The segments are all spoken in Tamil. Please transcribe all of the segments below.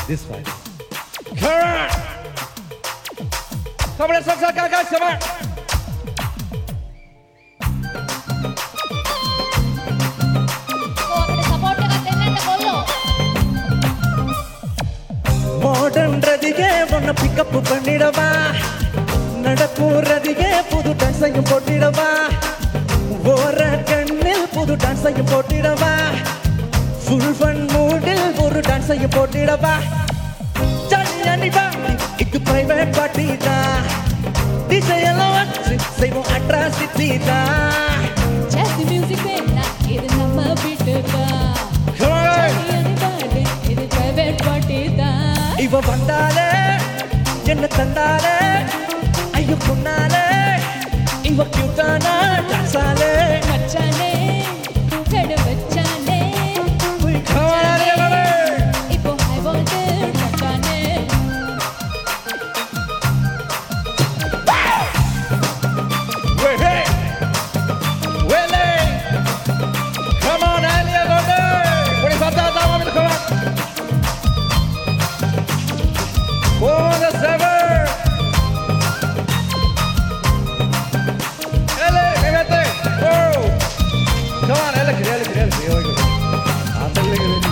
This way. Come on! Come on, let's go, guys, guys, come on! ఓ అక్కడ సపోర్ట్ గా తిన్నంత కొల్లు மாடர்ன் ரதிகே உன்னை பிக்கப் பண்ணிடவா நடக்கும் ரதிகே புது டான்ஸையும் போட்டிடவா ஓர கண்ணில் புது டான்ஸையும் போட்டிடவா ஃபுல் ஃபன் மூடில் ஒரு டான்ஸையும் போட்டிடவா ஜல்லியனிவா இது பிரைவேட் பார்ட்டி தான் திசையெல்லாம் வச்சு செய்வோம் அட்ராசிட்டி தான் చేసి మ్యూజిక్ వేళ ఇది నమ్మ బిడ్డగా Come on! అని పాడే ఇది ప్రైవేట్ పార్టీ దా இவ வந்தாலே என்ன தந்தாலே ஐயோ பொண்ணாலே இவ கியூட்டானா டான்ஸாலே మచ్చానే చెడ వచ్చానే Come on, everybody! இப்போ హై వోల్టేజ్ మచ్చానే Wait, hey! Willie! Come on, Alia, go there! What is that? That that woman, come on! For the seven! Ellie, ven, vete! Oh! Come on, Ellie, Ellie, Ellie, Ellie, Ellie. Ándale, Ellie.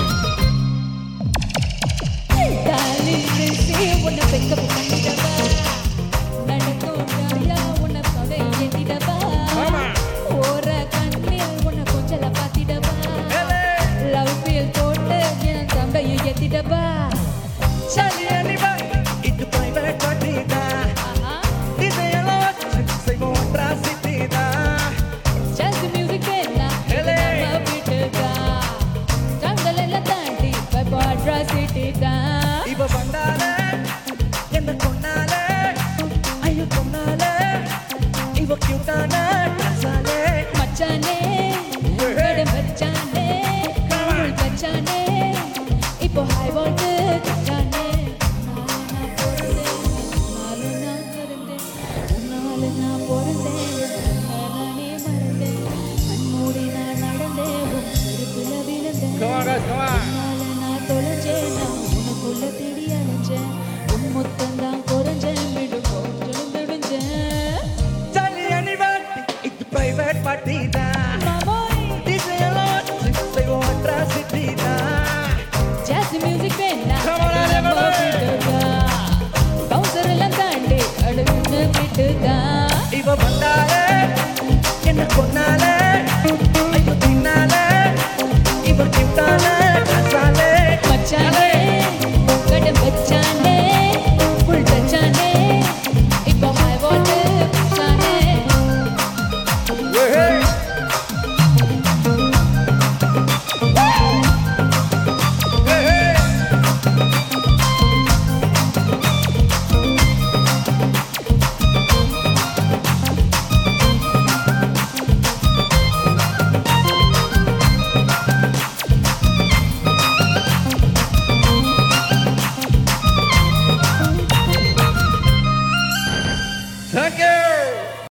డాలి చేసి ఉన్న పెక్క పెట్టిడవా నడుకో డాయా ఉన్న పడే ఎదిడవా Come on! ఓర కన్నిల్ ఉన్న కొంచెల పాతిడవా Ellie! லவ் ஃபீல் போட்டு என் தந்தையை எத்திடவா சரி அனிவா இது பிரைவேட் பார்ட்டி தான் ஆஹா இதையெல்லாம் வச்சு செய்வோம் அட்ராசிட்டி தான் ஜாஸ் மியூசிக் எல்லாம் Hele. நம்ம வீட்டுதா ஜங்கல் எல்லாம் தாண்டி பைப்பா அட்ராசிட்டி தான் இவ வந்தாலே என்ன கொண்டாலே ஐயோ கொண்டாலே இவ கியூட்டானா டான்ஸாலே மச்சானே மேடம் மச்சானே உள் மச்சானே இப்போ ஹை வோல்ட்